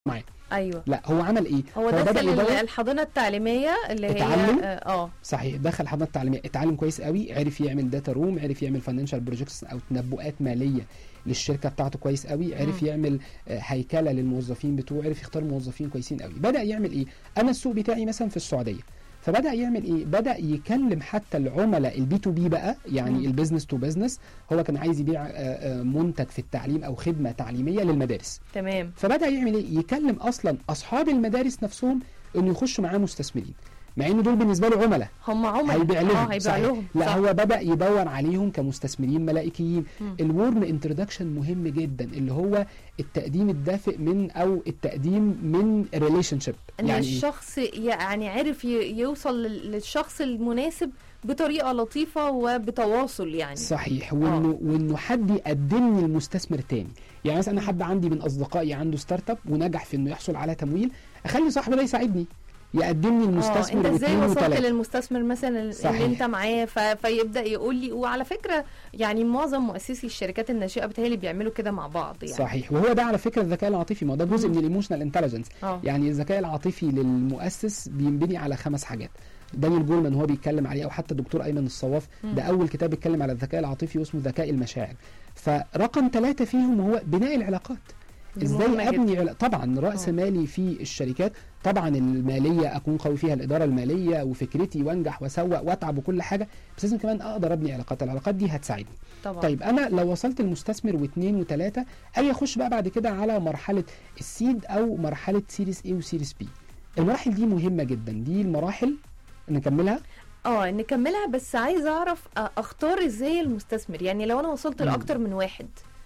معاه ايوه لا هو عمل ايه هو بدأ دخل ال- يدور- الحضانه التعليميه اللي هي اتعلم؟ اه آه، صحيح دخل حضانه التعليميه اتعلم كويس قوي عرف يعمل داتا روم عرف يعمل فاينانشال بروجكتس او تنبؤات ماليه للشركه بتاعته كويس قوي عرف مم. يعمل آه، هيكله للموظفين بتوعه عرف يختار موظفين كويسين قوي بدا يعمل ايه انا السوق بتاعي مثلا في السعوديه فبدا يعمل ايه بدا يكلم حتى العملاء البي تو بي بقى يعني مم. البيزنس تو بيزنس هو كان عايز يبيع آه، آه، منتج في التعليم او خدمه تعليميه للمدارس تمام فبدا يعمل ايه يكلم اصلا اصحاب المدارس نفسهم انه يخشوا معاه مستثمرين مع ان دول بالنسبه له عملاء هم عملاء هيبيع لهم اه هيبيع صحيح. لهم لا صح. هو بدا يدور عليهم كمستثمرين ملائكيين مم. الورم انترودكشن مهم جدا اللي هو التقديم الدافئ من او التقديم من ريليشن شيب ان يعني يعني إيه؟ الشخص يعني عرف ي- يوصل لل- للشخص المناسب بطريقه لطيفه وبتواصل يعني صحيح وانه وانه حد يقدمني لمستثمر تاني يعني مثلا انا حد عندي من اصدقائي عنده ستارت اب ونجح في انه يحصل على تمويل اخلي صاحبي ده يساعدني يقدمني اه المستثمر انت ازاي واثنين وصلت وثلاثه للمستثمر مثلا اللي صحيح. انت معاه ف... فيبدا يقول لي وعلى فكره يعني معظم مؤسسي الشركات الناشئه بتهيألي بيعملوا كده مع بعض يعني صحيح وهو ده على فكره الذكاء العاطفي ما هو ده جزء مم. من الايموشنال انتليجنس اه يعني الذكاء العاطفي للمؤسس بينبني على خمس حاجات دانيال جولمان هو بيتكلم عليه او حتى الدكتور ايمن الصواف مم. ده اول كتاب بيتكلم على الذكاء العاطفي واسمه ذكاء المشاعر فرقم ثلاثة فيهم هو بناء العلاقات دي مهمة ازاي ابني جداً. علا... طبعا راس آه. مالي في الشركات طبعا الماليه اكون قوي فيها الاداره الماليه وفكرتي وانجح واسوق واتعب وكل حاجه بس لازم كمان اقدر ابني علاقات العلاقات دي هتساعدني طبعا طيب انا لو وصلت لمستثمر واثنين وثلاثه اجي اخش بقى بعد كده على مرحله السيد او مرحله سيريس اي وسيريس بي المراحل دي مهمه جدا دي المراحل نكملها اه نكملها بس عايزه اعرف أ- اختار ازاي المستثمر يعني لو انا وصلت مم. لاكتر من واحد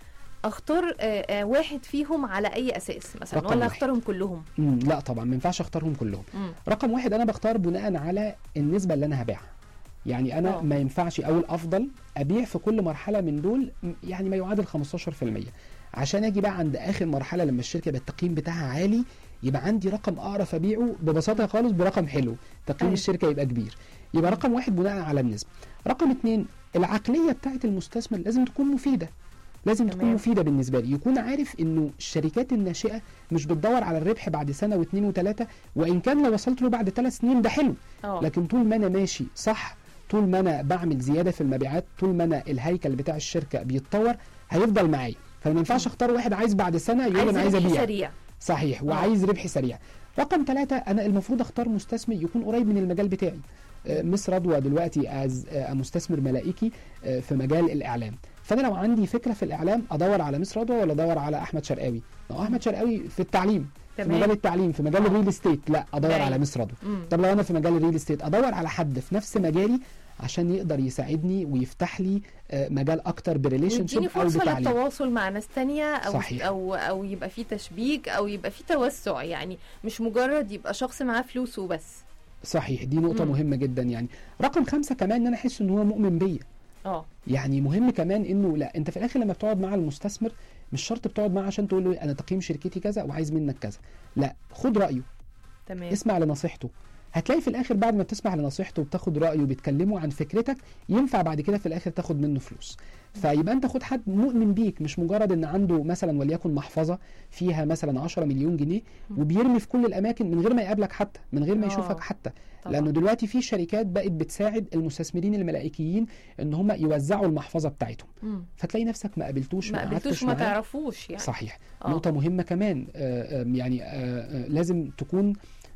اختار آه، آه، واحد فيهم على اي اساس مثلا رقم ولا واحد. اختارهم كلهم مم لا طبعا ما ينفعش اختارهم كلهم مم. رقم واحد انا بختار بناء على النسبه اللي انا هبيعها يعني انا آه. ما ينفعش او الافضل ابيع في كل مرحله من دول م- يعني ما يعادل 15% عشان اجي بقى عند اخر مرحله لما الشركه يبقى التقييم بتاعها عالي يبقى عندي رقم اعرف ابيعه ببساطه خالص برقم حلو تقييم أيوة. الشركه يبقى كبير يبقى رقم واحد بناء على النسبه رقم اتنين العقليه بتاعت المستثمر لازم تكون مفيده لازم تكون تمام. مفيده بالنسبه لي يكون عارف انه الشركات الناشئه مش بتدور على الربح بعد سنه واثنين وثلاثه وان كان لو وصلت له بعد ثلاث سنين ده حلو اه لكن طول ما انا ماشي صح طول ما انا بعمل زياده في المبيعات طول ما انا الهيكل بتاع الشركه بيتطور هيفضل معايا فما ينفعش اختار واحد عايز بعد سنه يقول انا عايز ربح ابيع سريع صحيح آه. وعايز ربح سريع رقم ثلاثة أنا المفروض أختار مستثمر يكون قريب من المجال بتاعي آه، مس رضوى دلوقتي از مستثمر ملائكي آه، في مجال الإعلام فأنا لو عندي فكرة في الإعلام أدور على مس رضوى ولا أدور على أحمد شرقاوي لو أحمد شرقاوي في التعليم في تمام. مجال التعليم في مجال آه. الريل استيت لا أدور باين. على مس رضوى مم. طب لو أنا في مجال الريل استيت أدور على حد في نفس مجالي عشان يقدر يساعدني ويفتح لي آه، مجال أكتر بريليشن شيب ويديني أو فرصه بتعليم للتواصل مع ناس تانية او صحيح. او او يبقى في تشبيك او يبقى في توسع يعني مش مجرد يبقى شخص معاه فلوس وبس صحيح دي نقطة مم. مهمة جدا يعني رقم خمسة كمان ان انا احس ان هو مؤمن بيا اه يعني مهم كمان انه لا انت في الاخر لما بتقعد مع المستثمر مش شرط بتقعد معاه عشان تقول له انا تقييم شركتي كذا وعايز منك كذا لا خد رايه تمام اسمع لنصيحته هتلاقي في الاخر بعد ما بتسمع لنصيحته وبتاخد رايه وبتكلمه عن فكرتك ينفع بعد كده في الاخر تاخد منه فلوس فيبقى انت خد حد مؤمن بيك مش مجرد ان عنده مثلا وليكن محفظه فيها مثلا 10 مليون جنيه وبيرمي في كل الاماكن من غير ما يقابلك حتى من غير ما آه. يشوفك حتى طبعا. لانه دلوقتي في شركات بقت بتساعد المستثمرين الملائكيين ان هم يوزعوا المحفظه بتاعتهم مم. فتلاقي نفسك ما قابلتوش ما قعدتش قابلتوش ما معاه. تعرفوش يعني صحيح آه. نقطة مهمة كمان آه، آه، يعني آه، آه، لازم تكون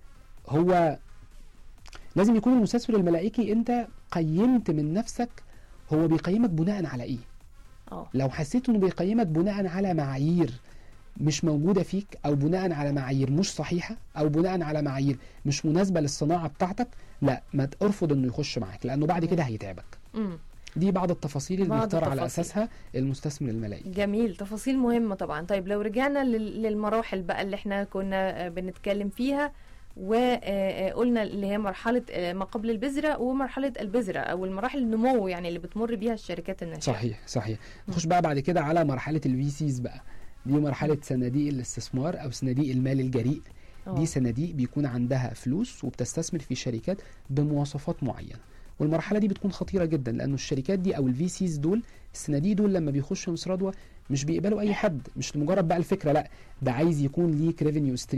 هو لازم يكون المستثمر الملائكي انت قيمت من نفسك هو بيقيمك بناء على ايه اه لو حسيت انه بيقيمك بناء على معايير مش موجودة فيك او بناء على معايير مش صحيحة او بناء على معايير مش مناسبة للصناعة بتاعتك لا ما ترفض انه يخش معاك لانه بعد كده هيتعبك مم. دي بعض التفاصيل اللي بعض بيختار على التفاصيل. اساسها المستثمر الملائكي جميل تفاصيل مهمة طبعا طيب لو رجعنا لل- للمراحل بقى اللي احنا كنا آه، بنتكلم فيها وقلنا اللي هي مرحلة آه، ما قبل البذرة ومرحلة البذرة أو المراحل النمو يعني اللي بتمر بيها الشركات الناشئة صحيح صحيح نخش بقى بعد كده على مرحله الفي سيز بقى دي مرحله صناديق الاستثمار او صناديق المال الجريء آه. دي صناديق بيكون عندها فلوس وبتستثمر في شركات بمواصفات معينه والمرحله دي بتكون خطيره جدا لانه الشركات دي او الفي سيز دول الصناديق دول لما بيخشوا مصر رضوى مش بيقبلوا اي حد مش لمجرد بقى الفكره لا ده عايز يكون ليك ريفينيو